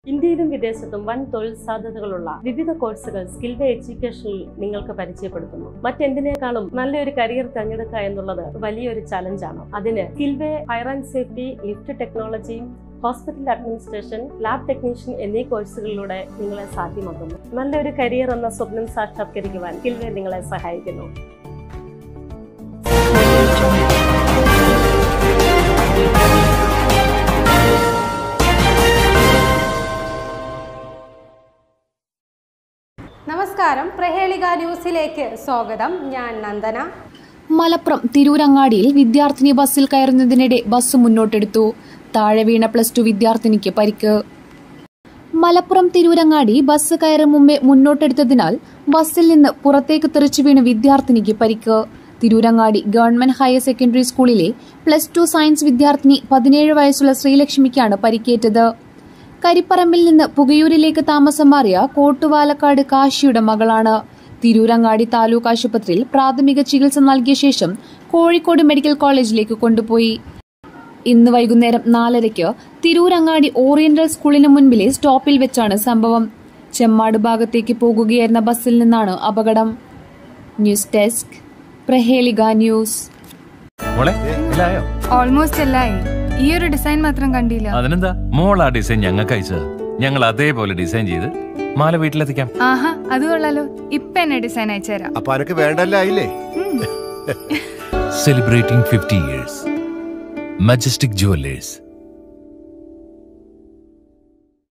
ഇന്ത്യയിലും വിദേശത്തും വൻ തൊഴിൽ സാധ്യതകളുള്ള വിവിധ കോഴ്സുകൾ സ്കിൽവേ എഡ്യൂക്കേഷനിൽ നിങ്ങൾക്ക് പരിചയപ്പെടുത്തുന്നു മറ്റെന്തിനേക്കാളും നല്ലൊരു കരിയർ തിരഞ്ഞെടുക്കുക എന്നുള്ളത് വലിയൊരു ചലഞ്ചാണ് അതിന് Skillway fire and safety lift technology hospital administration lab technician എന്നീ കോഴ്സുകളിലൂടെ നിങ്ങളെ സാധ്യമാക്കുന്നു നല്ലൊരു കരിയർ എന്ന സ്വപ്നം സാക്ഷാത്കരിക്കുവാൻ സ്കിൽവേ നിങ്ങളെ സഹായിക്കുന്നു നമസ്കാരം പ്രഹേളിക ന്യൂസിലേക്ക് സ്വാഗതം ഞാൻ നന്ദന മലപ്പുറം തിരൂരങ്ങാടിയിൽ വിദ്യാർത്ഥിനി ബസ്സിൽ കയറുന്നതിനിടെ ബസ് മുന്നോട്ടെടുത്തു താഴെ വീണ പ്ലസ് ടു വിദ്യാർത്ഥിനിക്ക് പരിക്ക് മലപ്പുറം തിരൂരങ്ങാടി ബസ് കയറും മുമ്പേ മുന്നോട്ടെടുത്തതിനാൽ ബസ്സിൽ നിന്ന് പുറത്തേക്ക് തെറിച്ചു വീണ വിദ്യാർത്ഥിനിക്ക് പരിക്ക് തിരൂരങ്ങാടി ഗവൺമെന്റ് ഹയർ സെക്കൻഡറി സ്കൂളിലെ പ്ലസ് ടു സയൻസ് വിദ്യാർത്ഥിനി പതിനേഴ് വയസ്സുള്ള ശ്രീലക്ഷ്മിക്കാണ് പരിക്കേറ്റത് കരിപ്പറമ്പിൽ നിന്ന് പുകയൂരിലേക്ക് താമസം മാറിയ കോട്ടുവാലക്കാട് കാശിയുടെ മകളാണ് തിരൂരങ്ങാടി താലൂക്ക് ആശുപത്രിയിൽ പ്രാഥമിക ചികിത്സ നൽകിയ ശേഷം കോഴിക്കോട് മെഡിക്കൽ കോളേജിലേക്ക് കൊണ്ടുപോയി ഇന്ന് വൈകുന്നേരം നാലരയ്ക്ക് തിരൂരങ്ങാടി ഓറിയന്റൽ സ്കൂളിന് മുൻപിലെ സ്റ്റോപ്പിൽ വെച്ചാണ് സംഭവം ചെമ്മാട് ഭാഗത്തേക്ക് പോകുകയായിരുന്ന ബസ്സിൽ നിന്നാണ് അപകടം ന്യൂസ് ഡെസ്ക് പ്രഹേലിക ന്യൂസ് മോളെ എല്ലായോ ഓൾമോസ്റ്റ് എല്ലായി ഈ ഒരു ഡിസൈൻ മാത്രം കണ്ടില്ല അതിനെന്താ മോൾ ആ ഡിസൈൻ ഞങ്ങൾക്ക് അയച്ചത് ഞങ്ങൾ അതേപോലെ ഡിസൈൻ ചെയ്ത് മാല വീട്ടിലെത്തിക്കാം ആഹാ അത് കൊള്ളാലോ ഇപ്പൊ എന്നെ ഡിസൈൻ അയച്ചുതരാം അപ്പൊ അനക്ക് വേണ്ടല്ല ആയില്ലേ celebrating fifty years Majestic jewellers